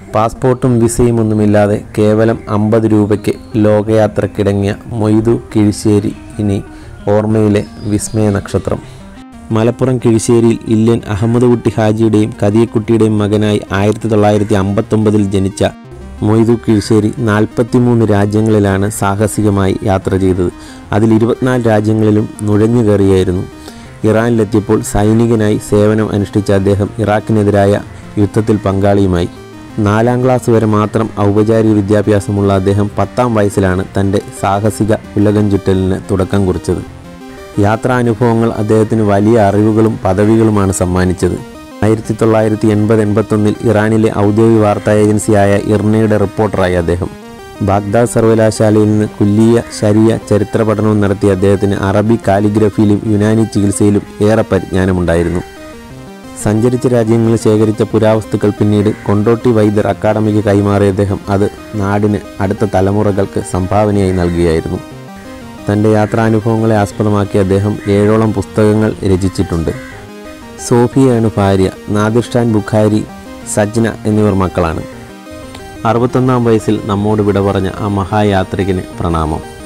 പാസ്പോർട്ടും വിസയും ഒന്നുമില്ലാതെ കേവലം അമ്പത് രൂപയ്ക്ക് ലോകയാത്രക്കിടങ്ങിയ മൊയ്തു കിഴിശ്ശേരി ഇനി ഓർമ്മയിലെ വിസ്മയ നക്ഷത്രം മലപ്പുറം കിഴിശ്ശേരിയിൽ ഇല്യൻ അഹമ്മദ് കുട്ടി ഹാജിയുടെയും കദിയക്കുട്ടിയുടെയും മകനായി ആയിരത്തി തൊള്ളായിരത്തി അമ്പത്തൊമ്പതിൽ ജനിച്ച മൊയ്തു കിഴിശ്ശേരി നാൽപ്പത്തിമൂന്ന് രാജ്യങ്ങളിലാണ് സാഹസികമായി യാത്ര ചെയ്തത് അതിൽ ഇരുപത്തിനാല് രാജ്യങ്ങളിലും നുഴഞ്ഞു കയറിയായിരുന്നു ഇറാനിലെത്തിയപ്പോൾ സൈനികനായി സേവനം അനുഷ്ഠിച്ച അദ്ദേഹം ഇറാഖിനെതിരായ യുദ്ധത്തിൽ പങ്കാളിയുമായി നാലാം ക്ലാസ് വരെ മാത്രം ഔപചാരിക വിദ്യാഭ്യാസമുള്ള അദ്ദേഹം പത്താം വയസ്സിലാണ് തൻ്റെ സാഹസിക ഉലകം ചുറ്റലിന് തുടക്കം കുറിച്ചത് യാത്രാനുഭവങ്ങൾ അദ്ദേഹത്തിന് വലിയ അറിവുകളും പദവികളുമാണ് സമ്മാനിച്ചത് ആയിരത്തി തൊള്ളായിരത്തി എൺപത് എൺപത്തൊന്നിൽ ഇറാനിലെ ഔദ്യോഗിക വാർത്താ ഏജൻസിയായ ഇർണയുടെ റിപ്പോർട്ടറായി അദ്ദേഹം ബാഗ്ദാദ് സർവകലാശാലയിൽ നിന്ന് കുല്ലിയ ശരിയ ചരിത്ര പഠനവും നടത്തിയ അദ്ദേഹത്തിന് അറബി കാലിഗ്രഫിയിലും യുനാനി ചികിത്സയിലും ഏറെ പരിജ്ഞാനമുണ്ടായിരുന്നു സഞ്ചരിച്ച രാജ്യങ്ങളിൽ ശേഖരിച്ച പുരാവസ്തുക്കൾ പിന്നീട് കൊണ്ടോട്ടി വൈദ്യർ അക്കാദമിക്ക് കൈമാറിയ അദ്ദേഹം അത് നാടിന് അടുത്ത തലമുറകൾക്ക് സംഭാവനയായി നൽകുകയായിരുന്നു തൻ്റെ യാത്രാനുഭവങ്ങളെ ആസ്പദമാക്കി അദ്ദേഹം ഏഴോളം പുസ്തകങ്ങൾ രചിച്ചിട്ടുണ്ട് സോഫിയയാണ് ഭാര്യ നാദിർഷാൻ ബുഖാരി സജ്ന എന്നിവർ മക്കളാണ് അറുപത്തൊന്നാം വയസ്സിൽ നമ്മോട് വിട പറഞ്ഞ ആ മഹായാത്രികന് പ്രണാമം